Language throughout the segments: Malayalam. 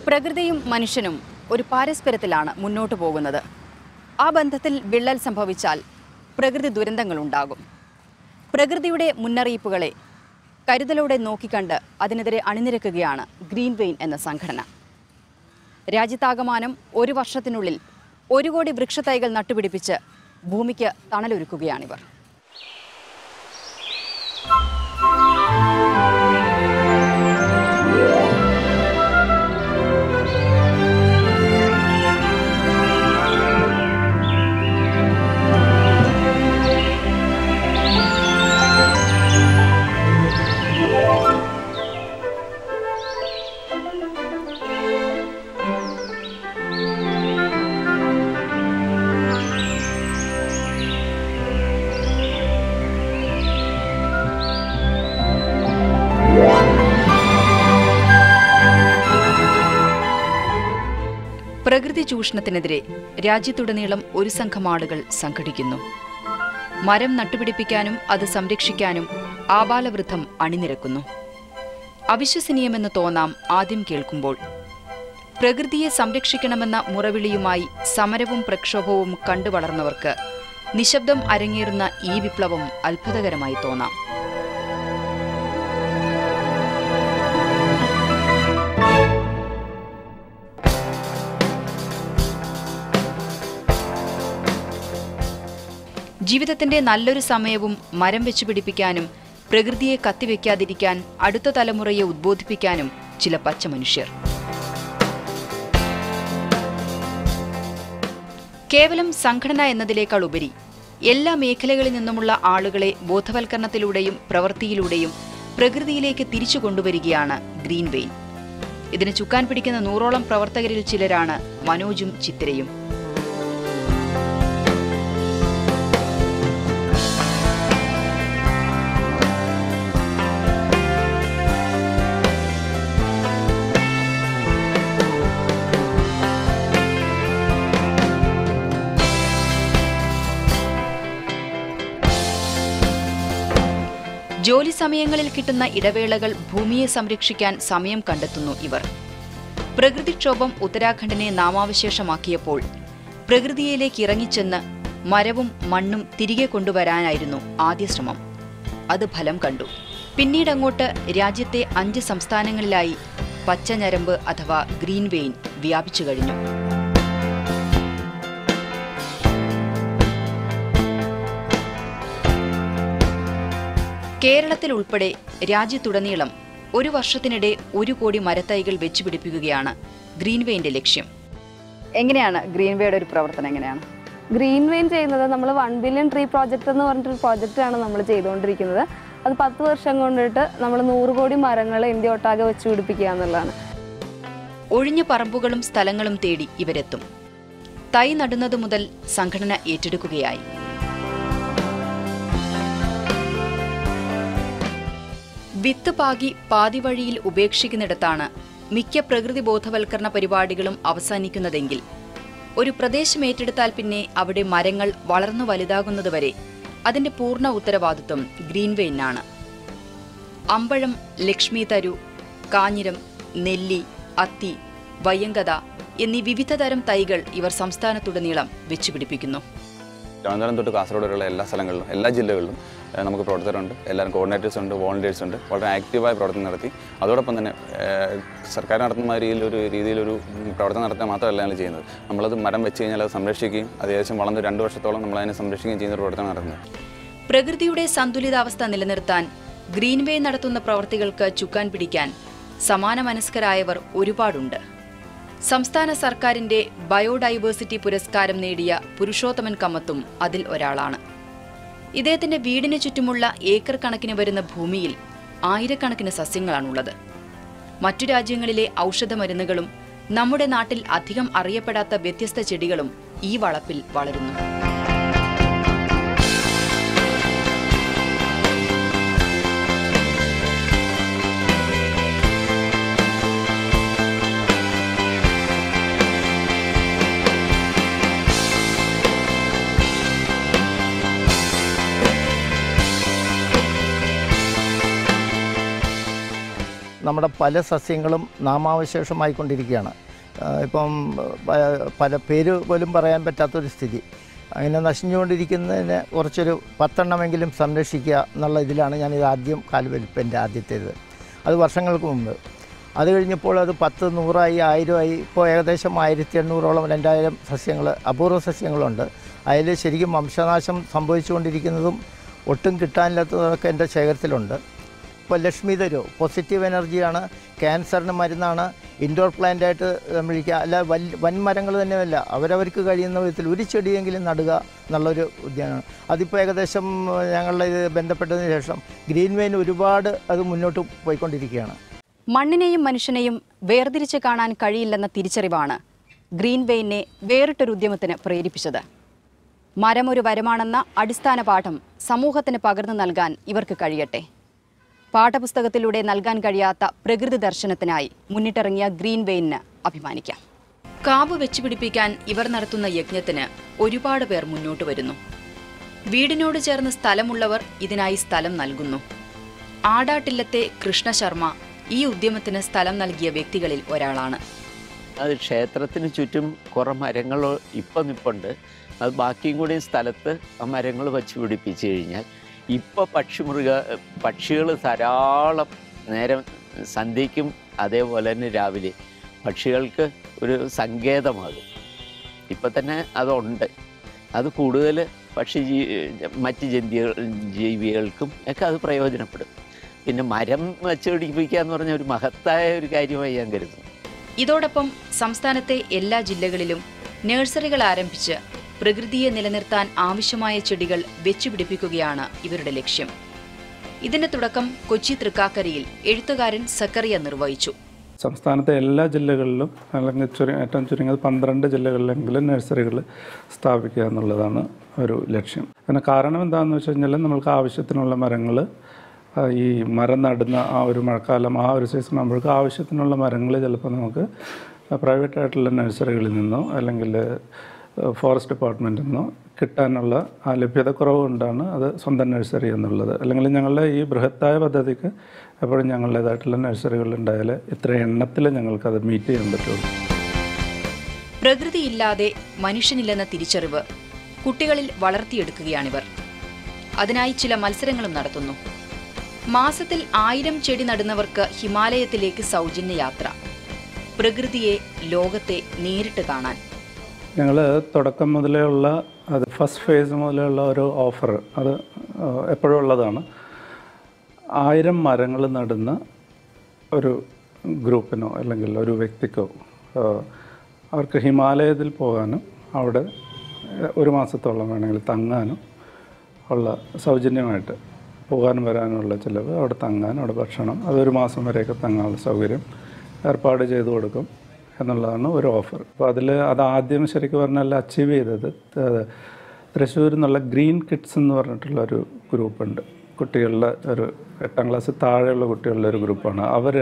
പ്രകൃതിയും മനുഷ്യനും ഒരു പാരസ്പര്യത്തിലാണ് മുന്നോട്ട് പോകുന്നത് ആ ബന്ധത്തിൽ വിള്ളൽ സംഭവിച്ചാൽ പ്രകൃതി ദുരന്തങ്ങളുണ്ടാകും പ്രകൃതിയുടെ മുന്നറിയിപ്പുകളെ കരുതലോടെ നോക്കിക്കണ്ട് അതിനെതിരെ അണിനിരക്കുകയാണ് ഗ്രീൻ വെയിൻ എന്ന സംഘടന രാജ്യത്താകമാനം ഒരു വർഷത്തിനുള്ളിൽ ഒരു കോടി വൃക്ഷത്തൈകൾ നട്ടുപിടിപ്പിച്ച് ഭൂമിക്ക് തണലൊരുക്കുകയാണിവർ പ്രകൃതി ചൂഷണത്തിനെതിരെ രാജ്യത്തുടനീളം ഒരു സംഘം ആളുകൾ സംഘടിക്കുന്നു മരം നട്ടുപിടിപ്പിക്കാനും അത് സംരക്ഷിക്കാനും ആബാലവൃദ്ധം അണിനിരക്കുന്നു അവിശ്വസനീയമെന്ന് തോന്നാം ആദ്യം കേൾക്കുമ്പോൾ പ്രകൃതിയെ സംരക്ഷിക്കണമെന്ന മുറവിളിയുമായി സമരവും പ്രക്ഷോഭവും കണ്ടുവളർന്നവർക്ക് നിശബ്ദം അരങ്ങേറുന്ന ഈ വിപ്ലവം അത്ഭുതകരമായി തോന്നാം ജീവിതത്തിന്റെ നല്ലൊരു സമയവും മരം വെച്ച് പിടിപ്പിക്കാനും പ്രകൃതിയെ കത്തിവെക്കാതിരിക്കാൻ അടുത്ത തലമുറയെ ഉദ്ബോധിപ്പിക്കാനും ചില പച്ച മനുഷ്യർ കേവലം സംഘടന എന്നതിനേക്കാൾ ഉപരി എല്ലാ മേഖലകളിൽ നിന്നുമുള്ള ആളുകളെ ബോധവൽക്കരണത്തിലൂടെയും പ്രവൃത്തിയിലൂടെയും പ്രകൃതിയിലേക്ക് തിരിച്ചു കൊണ്ടുവരികയാണ് ഗ്രീൻ വെയിൻ ഇതിന് ചുക്കാൻ പിടിക്കുന്ന നൂറോളം പ്രവർത്തകരിൽ ചിലരാണ് മനോജും ചിത്രയും ജോലി സമയങ്ങളിൽ കിട്ടുന്ന ഇടവേളകൾ ഭൂമിയെ സംരക്ഷിക്കാൻ സമയം കണ്ടെത്തുന്നു ഇവർ പ്രകൃതിക്ഷോഭം ഉത്തരാഖണ്ഡിനെ നാമാവശേഷമാക്കിയപ്പോൾ പ്രകൃതിയിലേക്ക് ഇറങ്ങിച്ചെന്ന് മരവും മണ്ണും തിരികെ കൊണ്ടുവരാനായിരുന്നു ആദ്യ ശ്രമം അത് ഫലം കണ്ടു പിന്നീടങ്ങോട്ട് രാജ്യത്തെ അഞ്ച് സംസ്ഥാനങ്ങളിലായി പച്ചഞരമ്പ് അഥവാ ഗ്രീൻ വെയിൻ വ്യാപിച്ചു കഴിഞ്ഞു കേരളത്തിൽ ഉൾപ്പെടെ രാജ്യത്തുടനീളം ഒരു വർഷത്തിനിടെ ഒരു കോടി മരത്തൈകൾ വെച്ചുപിടിപ്പിക്കുകയാണ് ഗ്രീൻവേന്റെ ലക്ഷ്യം എങ്ങനെയാണ് ഗ്രീൻവേയുടെ ഒരു പ്രവർത്തനം എങ്ങനെയാണ് ഗ്രീൻ വെയിൻ ചെയ്യുന്നത് നമ്മൾ വൺ ബില്യൺ ട്രീ പ്രോജക്റ്റ് എന്ന് പറഞ്ഞിട്ടൊരു പ്രോജക്റ്റാണ് നമ്മൾ ചെയ്തുകൊണ്ടിരിക്കുന്നത് അത് പത്ത് വർഷം കൊണ്ടിട്ട് നമ്മൾ നൂറ് കോടി മരങ്ങൾ ഇന്ത്യ ഒട്ടാകെ വെച്ച് പിടിപ്പിക്കുക എന്നുള്ളതാണ് ഒഴിഞ്ഞ പറമ്പുകളും സ്ഥലങ്ങളും തേടി ഇവരെത്തും തൈ നടുന്നത് മുതൽ സംഘടന ഏറ്റെടുക്കുകയായി വിത്ത് പാകി പാതിവഴിയിൽ ഉപേക്ഷിക്കുന്നിടത്താണ് മിക്ക പ്രകൃതി ബോധവൽക്കരണ പരിപാടികളും അവസാനിക്കുന്നതെങ്കിൽ ഒരു പ്രദേശം ഏറ്റെടുത്താൽ പിന്നെ അവിടെ മരങ്ങൾ വളർന്നു വലുതാകുന്നതുവരെ അതിന്റെ പൂർണ്ണ ഉത്തരവാദിത്വം ഗ്രീൻവെയിനാണ് അമ്പഴം ലക്ഷ്മി തരു കാഞ്ഞിരം നെല്ലി അത്തി വയ്യങ്കത എന്നീ വിവിധ തരം തൈകൾ ഇവർ സംസ്ഥാനത്തുടനീളം വെച്ചുപിടിപ്പിക്കുന്നു തിരുവനന്തപുരം തൊട്ട് കാസർഗോഡ് വരെയുള്ള എല്ലാ സ്ഥലങ്ങളിലും എല്ലാ ജില്ലകളിലും ഏഹ് നമുക്ക് പ്രവർത്തകരുണ്ട് എല്ലാവരും കോർഡിനേറ്റേഴ്സ് ഉണ്ട് വോളണ്ടിയേഴ്സ് ഉണ്ട് വളരെ ആക്റ്റീവായ പ്രവർത്തനം നടത്തി അതോടൊപ്പം തന്നെ ഏഹ് സർക്കാർ നടത്തുന്ന രീതിയിലൊരു രീതിയിലൊരു പ്രവർത്തനം നടത്തുക മാത്രമല്ല ഞങ്ങൾ ചെയ്യുന്നത് നമ്മളത് മരം വെച്ച് കഴിഞ്ഞാൽ അത് സംരക്ഷിക്കുകയും അത് ഏകദേശം വളർന്ന് രണ്ട് വർഷത്തോളം നമ്മൾ അതിനെ സംരക്ഷിക്കുകയും ചെയ്യുന്ന ഒരു പ്രവർത്തനം നടത്തുന്നത് പ്രകൃതിയുടെ സന്തുലിതാവസ്ഥ നിലനിർത്താൻ ഗ്രീൻവേ നടത്തുന്ന പ്രവർത്തികൾക്ക് ചുക്കാൻ പിടിക്കാൻ സമാന മനസ്കരായവർ ഒരുപാടുണ്ട് സംസ്ഥാന സർക്കാരിന്റെ ബയോഡൈവേഴ്സിറ്റി പുരസ്കാരം നേടിയ പുരുഷോത്തമൻ കമ്മത്തും അതിൽ ഒരാളാണ് ഇദ്ദേഹത്തിന്റെ വീടിന് ചുറ്റുമുള്ള ഏക്കർ കണക്കിന് വരുന്ന ഭൂമിയിൽ ആയിരക്കണക്കിന് സസ്യങ്ങളാണുള്ളത് മറ്റു രാജ്യങ്ങളിലെ ഔഷധമരുന്നുകളും നമ്മുടെ നാട്ടിൽ അധികം അറിയപ്പെടാത്ത വ്യത്യസ്ത ചെടികളും ഈ വളപ്പിൽ വളരുന്നു നമ്മുടെ പല സസ്യങ്ങളും നാമാവശേഷമായിക്കൊണ്ടിരിക്കുകയാണ് ആ, ഇപ്പം പ- പല പേര് പോലും പറയാൻ പറ്റാത്തൊരു സ്ഥിതി അങ്ങനെ നശിഞ്ഞുകൊണ്ടിരിക്കുന്നതിന് കുറച്ചൊരു പത്തെണ്ണമെങ്കിലും സംരക്ഷിക്കുക എന്നുള്ള ഇതിലാണ് ഞാനിത് ആദ്യം കാൽവലിപ്പൻ്റെ ആദ്യത്തേത് അത് വർഷങ്ങൾക്ക് മുമ്പ് അത് കഴിഞ്ഞപ്പോൾ അത് പത്ത് നൂറായി ആയിരമായി ഇപ്പോൾ ഏകദേശം ആയിരത്തി എണ്ണൂറോളം രണ്ടായിരം സസ്യങ്ങൾ അപൂർവ സസ്യങ്ങളുണ്ട് അതിൽ ശരിക്കും വംശനാശം സംഭവിച്ചുകൊണ്ടിരിക്കുന്നതും ഒട്ടും കിട്ടാനില്ലാത്തതൊക്കെ എൻ്റെ ശേഖരത്തിലുണ്ട് ഇപ്പോൾ ലക്ഷ്മി തരൂ പോസിറ്റീവ് എനർജിയാണ് ക്യാൻസറിന് മരുന്നാണ് ഇൻഡോർ പ്ലാന്റ് ആയിട്ട് നമ്മളിരിക്കുക അല്ല വൻ വൻമരങ്ങൾ തന്നെയല്ല അവരവർക്ക് കഴിയുന്ന വിധത്തിൽ ഒരു ചെടിയെങ്കിലും നടുക എന്നുള്ളൊരു ഉദ്യാനമാണ് അതിപ്പോൾ ഏകദേശം ഞങ്ങളുടെ ഇത് ബന്ധപ്പെട്ടതിന് ശേഷം ഗ്രീൻ വെയിൻ ഒരുപാട് അത് മുന്നോട്ട് പോയിക്കൊണ്ടിരിക്കുകയാണ് മണ്ണിനെയും മനുഷ്യനെയും വേർതിരിച്ച് കാണാൻ കഴിയില്ലെന്ന തിരിച്ചറിവാണ് ഗ്രീൻ വെയിനെ വേറിട്ടൊരു ഉദ്യമത്തിന് പ്രേരിപ്പിച്ചത് മരം ഒരു വരമാണെന്ന അടിസ്ഥാന പാഠം സമൂഹത്തിന് പകർന്നു നൽകാൻ ഇവർക്ക് കഴിയട്ടെ പാഠപുസ്തകത്തിലൂടെ നൽകാൻ കഴിയാത്ത പ്രകൃതി ദർശനത്തിനായി മുന്നിട്ടിറങ്ങിയ ഗ്രീൻ വെയിന് അഭിമാനിക്കാം കാവ് വെച്ചുപിടിപ്പിക്കാൻ ഇവർ നടത്തുന്ന യജ്ഞത്തിന് ഒരുപാട് പേർ മുന്നോട്ട് വരുന്നു വീടിനോട് ചേർന്ന് സ്ഥലമുള്ളവർ ഇതിനായി സ്ഥലം നൽകുന്നു ആടാട്ടില്ലത്തെ കൃഷ്ണശർമ്മ ഈ ഉദ്യമത്തിന് സ്ഥലം നൽകിയ വ്യക്തികളിൽ ഒരാളാണ് അത് ക്ഷേത്രത്തിന് ചുറ്റും കുറേ മരങ്ങൾ ഇപ്പം നിപ്പുണ്ട് അത് ബാക്കിയും കൂടി സ്ഥലത്ത് ആ മരങ്ങൾ വച്ച് പിടിപ്പിച്ചു കഴിഞ്ഞാൽ ഇപ്പോൾ പക്ഷിമൃഗ പക്ഷികൾ ധാരാളം നേരം സന്ധ്യയ്ക്കും അതേപോലെ തന്നെ രാവിലെ പക്ഷികൾക്ക് ഒരു സങ്കേതമാകും ഇപ്പം തന്നെ അതുണ്ട് അത് കൂടുതൽ പക്ഷി ജീ മറ്റ് ജന്തികൾ ജീവികൾക്കും ഒക്കെ അത് പ്രയോജനപ്പെടും പിന്നെ മരം വെച്ച് പിടിപ്പിക്കുക എന്ന് പറഞ്ഞ ഒരു മഹത്തായ ഒരു കാര്യമായി ഞാൻ കരുതുന്നു ഇതോടൊപ്പം സംസ്ഥാനത്തെ എല്ലാ ജില്ലകളിലും നഴ്സറികൾ ആരംഭിച്ച് പ്രകൃതിയെ നിലനിർത്താൻ ആവശ്യമായ ചെടികൾ വെച്ചുപിടിപ്പിക്കുകയാണ് ഇവരുടെ ലക്ഷ്യം ഇതിന്റെ തുടക്കം കൊച്ചി തൃക്കാക്കരയിൽ എഴുത്തുകാരൻ സക്കറിയ നിർവഹിച്ചു സംസ്ഥാനത്തെ എല്ലാ ജില്ലകളിലും അല്ലെങ്കിൽ ചുരു ഏറ്റവും ചുരുങ്ങിയത് പന്ത്രണ്ട് ജില്ലകളിലെങ്കിലും നഴ്സറികൾ സ്ഥാപിക്കുക എന്നുള്ളതാണ് ഒരു ലക്ഷ്യം അതിന് കാരണം എന്താണെന്ന് വെച്ച് കഴിഞ്ഞാൽ നമ്മൾക്ക് ആവശ്യത്തിനുള്ള മരങ്ങൾ ഈ മരം നടുന്ന ആ ഒരു മഴക്കാലം ആ ഒരു സീസൺ ആകുമ്പോഴേക്കും ആവശ്യത്തിനുള്ള മരങ്ങൾ ചിലപ്പോൾ നമുക്ക് പ്രൈവറ്റ് ആയിട്ടുള്ള നഴ്സറികളിൽ നിന്നോ അല്ലെങ്കിൽ ഫോറസ്റ്റ് ഡിപ്പാർട്ട്മെൻറ്റിൽ നിന്നോ കിട്ടാനുള്ള ആ ലഭ്യതക്കുറവ് കൊണ്ടാണ് അത് സ്വന്തം നഴ്സറി എന്നുള്ളത് അല്ലെങ്കിൽ ഞങ്ങളുടെ ഈ ബൃഹത്തായ പദ്ധതിക്ക് എപ്പോഴും ഞങ്ങളുടേതായിട്ടുള്ള നഴ്സറികൾ ഉണ്ടായാൽ ഇത്ര എണ്ണത്തിൽ ഞങ്ങൾക്കത് മീറ്റ് ചെയ്യാൻ പറ്റുള്ളൂ പ്രകൃതിയില്ലാതെ മനുഷ്യനില്ലെന്ന തിരിച്ചറിവ് കുട്ടികളിൽ വളർത്തിയെടുക്കുകയാണിവർ അതിനായി ചില മത്സരങ്ങളും നടത്തുന്നു മാസത്തിൽ ആയിരം ചെടി നടുന്നവർക്ക് ഹിമാലയത്തിലേക്ക് സൗജന്യ യാത്ര പ്രകൃതിയെ ലോകത്തെ നേരിട്ട് കാണാൻ ഞങ്ങൾ തുടക്കം മുതലേ ഉള്ള അത് ഫസ്റ്റ് ഫേസ് മുതലേ ഉള്ള ഒരു ഓഫർ അത് ഏഹ്, എപ്പോഴും ഉള്ളതാണ് ആയിരം മരങ്ങൾ നടുന്ന ഒരു ഗ്രൂപ്പിനോ അല്ലെങ്കിൽ ഒരു വ്യക്തിക്കോ ഏഹ്, അവർക്ക് ഹിമാലയത്തിൽ പോകാനും അവിടെ ഏഹ്, ഒരു മാസത്തോളം വേണമെങ്കിൽ തങ്ങാനും ഉള്ള സൗജന്യമായിട്ട് പോകാനും വരാനുള്ള ചിലവ് അവിടെ തങ്ങാൻ അവിടെ ഭക്ഷണം അതൊരു മാസം വരെയൊക്കെ തങ്ങാനുള്ള സൗകര്യം ഏർപ്പാട് ചെയ്തു കൊടുക്കും എന്നുള്ളതാണ് ഒരു ഓഫർ അപ്പോൾ അതിൽ അത് ആദ്യം ശരിക്കും പറഞ്ഞാൽ അച്ചീവ് ചെയ്തത് ത- തൃശ്ശൂരിൽ നിന്നുള്ള ഗ്രീൻ കിഡ്സ് എന്ന് പറഞ്ഞിട്ടുള്ള ഒരു ഗ്രൂപ്പുണ്ട് കുട്ടികളുടെ ഒരു എട്ടാം ക്ലാസ് താഴെയുള്ള കുട്ടികളുടെ ഒരു ഗ്രൂപ്പാണ് അവർ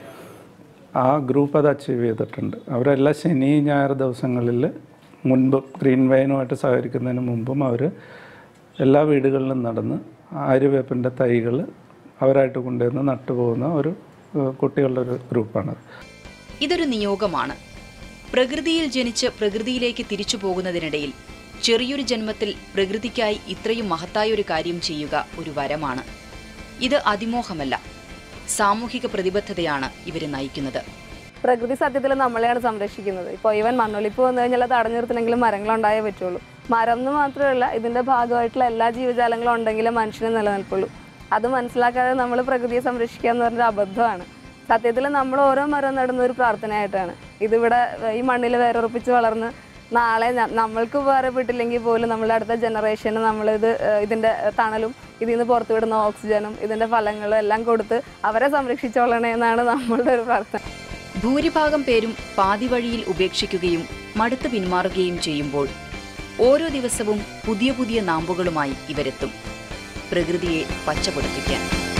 ആ ഗ്രൂപ്പ് അത് അച്ചീവ് ചെയ്തിട്ടുണ്ട് അവരെല്ലാ ശനി ഞായർ ദിവസങ്ങളിൽ മുൻപ് ഗ്രീൻ വൈനുമായിട്ട് സഹകരിക്കുന്നതിന് മുമ്പും അവർ എല്ലാ വീടുകളിലും നടന്ന് ആര്യവേപ്പിൻ്റെ തൈകൾ അവരായിട്ട് കൊണ്ടുവന്ന് നട്ടുപോകുന്ന ഒരു ഏഹ്, കുട്ടികളുടെ ഒരു ഗ്രൂപ്പാണത് ഇതൊരു നിയോഗമാണ് പ്രകൃതിയിൽ ജനിച്ച് പ്രകൃതിയിലേക്ക് തിരിച്ചു പോകുന്നതിനിടയിൽ ചെറിയൊരു ജന്മത്തിൽ പ്രകൃതിക്കായി ഇത്രയും മഹത്തായ ഒരു കാര്യം ചെയ്യുക ഒരു വരമാണ് ഇത് അതിമോഹമല്ല സാമൂഹിക പ്രതിബദ്ധതയാണ് ഇവരെ നയിക്കുന്നത് പ്രകൃതി സത്യത്തിൽ നമ്മളെയാണ് സംരക്ഷിക്കുന്നത് ഇപ്പോൾ ഈവൻ മണ്ണൊലിപ്പ് വന്നു കഴിഞ്ഞാൽ അത് അടഞ്ഞു നിർത്തണമെങ്കിലും മരങ്ങളുണ്ടായേ പറ്റുള്ളൂ മരം എന്ന് മാത്രമല്ല ഇതിൻ്റെ ഭാഗമായിട്ടുള്ള എല്ലാ ജീവജാലങ്ങളും ഉണ്ടെങ്കിലേ മനുഷ്യന് നിലനിൽപ്പുള്ളൂ അത് മനസ്സിലാക്കാതെ നമ്മൾ പ്രകൃതിയെ സംരക്ഷിക്കുക എന്ന് പറഞ്ഞൊരു അബദ്ധമാണ് സത്യത്തിൽ നമ്മൾ ഓരോ മരം നടുന്ന ഒരു പ്രാർത്ഥനയായിട്ടാണ് ഇതിവിടെ ഈ മണ്ണിൽ വേരുറപ്പിച്ച് വളർന്ന് നാളെ ന- നമ്മൾക്ക് ഉപകാരപ്പെട്ടില്ലെങ്കിൽ പോലും നമ്മളുടെ അടുത്ത ജനറേഷന് നമ്മളിത് ഏഹ്, ഇതിൻ്റെ തണലും ഇതിൽ നിന്ന് പുറത്തു വിടുന്ന ഓക്സിജനും ഇതിൻ്റെ ഫലങ്ങളും എല്ലാം കൊടുത്ത് അവരെ സംരക്ഷിച്ചോളണേ എന്നാണ് നമ്മളുടെ ഒരു പ്രാർത്ഥന ഭൂരിഭാഗം പേരും പാതി വഴിയിൽ ഉപേക്ഷിക്കുകയും മടുത്ത് പിന്മാറുകയും ചെയ്യുമ്പോൾ ഓരോ ദിവസവും പുതിയ പുതിയ നാമ്പുകളുമായി ഇവരെത്തും പ്രകൃതിയെ പച്ചപൊടിപ്പിക്കാൻ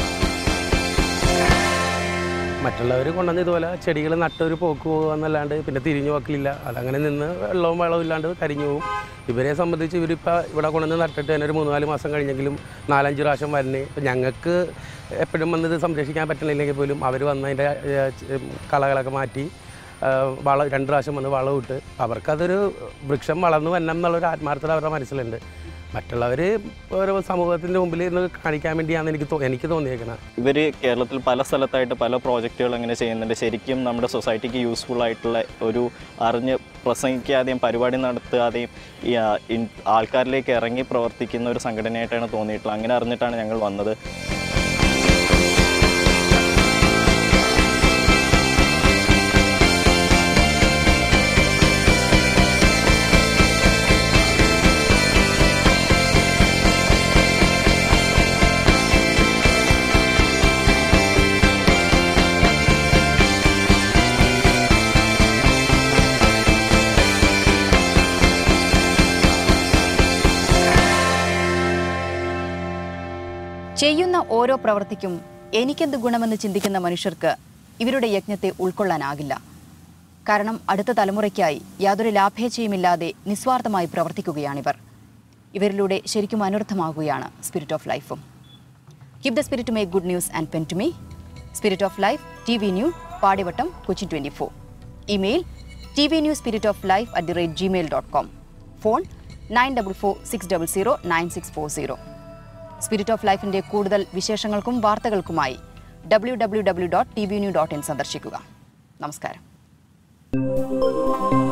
മറ്റുള്ളവർ കൊണ്ടുവന്ന് ഇതുപോലെ ചെടികൾ നട്ടൊരു പോക്ക് പോകുക എന്നല്ലാണ്ട് പിന്നെ തിരിഞ്ഞു നോക്കലില്ല അതങ്ങനെ നിന്ന് വെള്ളവും വെള്ളവും ഇല്ലാണ്ട് കരിഞ്ഞു പോകും ഇവരെ സംബന്ധിച്ച് ഇവരിപ്പോൾ ഇവിടെ കൊണ്ടുവന്ന് നട്ടിട്ട് തന്നെ ഒരു മൂന്ന് നാല് മാസം കഴിഞ്ഞെങ്കിലും നാലഞ്ച് പ്രാവശ്യം വരണേ ഇപ്പം ഞങ്ങൾക്ക് എപ്പോഴും വന്ന് ഇത് സംരക്ഷിക്കാൻ പറ്റണില്ലെങ്കിൽ പോലും അവർ വന്ന് അതിൻ്റെ ഏഹ്, ച്- കളകളൊക്കെ മാറ്റി ഏഹ്, വള രണ്ട് പ്രാവശ്യം വന്ന് വളം ഇട്ട് അവർക്കതൊരു വൃക്ഷം വളർന്നു വരണം എന്നുള്ളൊരു ആത്മാർത്ഥത അവരുടെ മനസ്സിലുണ്ട് മറ്റുള്ളവർ ഓരോ സമൂഹത്തിൻ്റെ മുമ്പിൽ ഇന്ന് കാണിക്കാൻ വേണ്ടിയാണ് എനിക്ക് തോ- എനിക്ക് തോന്നിയേക്കുന്നത് ഇവർ കേരളത്തിൽ പല സ്ഥലത്തായിട്ട് പല പ്രോജക്റ്റുകൾ അങ്ങനെ ചെയ്യുന്നുണ്ട് ശരിക്കും നമ്മുടെ സൊസൈറ്റിക്ക് യൂസ്ഫുൾ ആയിട്ടുള്ള ഒരു അറിഞ്ഞ് പ്രസംഗിക്കാതെയും പരിപാടി നടത്താതെയും ഈ ആ, ഇൻ- ആൾക്കാരിലേക്ക് ഇറങ്ങി പ്രവർത്തിക്കുന്ന ഒരു സംഘടനയായിട്ടാണ് തോന്നിയിട്ടുള്ളത് അങ്ങനെ അറിഞ്ഞിട്ടാണ് ഞങ്ങൾ വന്നത് ചെയ്യുന്ന ഓരോ പ്രവൃത്തിക്കും എനിക്കെന്ത് ഗുണമെന്ന് ചിന്തിക്കുന്ന മനുഷ്യർക്ക് ഇവരുടെ യജ്ഞത്തെ ഉൾക്കൊള്ളാനാകില്ല കാരണം അടുത്ത തലമുറയ്ക്കായി യാതൊരു ലാഭേച്ഛയുമില്ലാതെ നിസ്വാർത്ഥമായി പ്രവർത്തിക്കുകയാണിവർ ഇവരിലൂടെ ശരിക്കും അനർത്ഥമാകുകയാണ് സ്പിരിറ്റ് ഓഫ് ലൈഫും keep the spirit to make good news and pen to me spirit of life T V new Padivattom Cochin twenty four email T V new spirit of life at the rate Gmail dot com phone nine double four six double zero nine six four zero spirit of ലൈഫിന്റെ കൂടുതൽ വിശേഷങ്ങൾക്കും വാർത്തകൾക്കുമായി W W W dot T V new dot in സന്ദർശിക്കുക നമസ്കാരം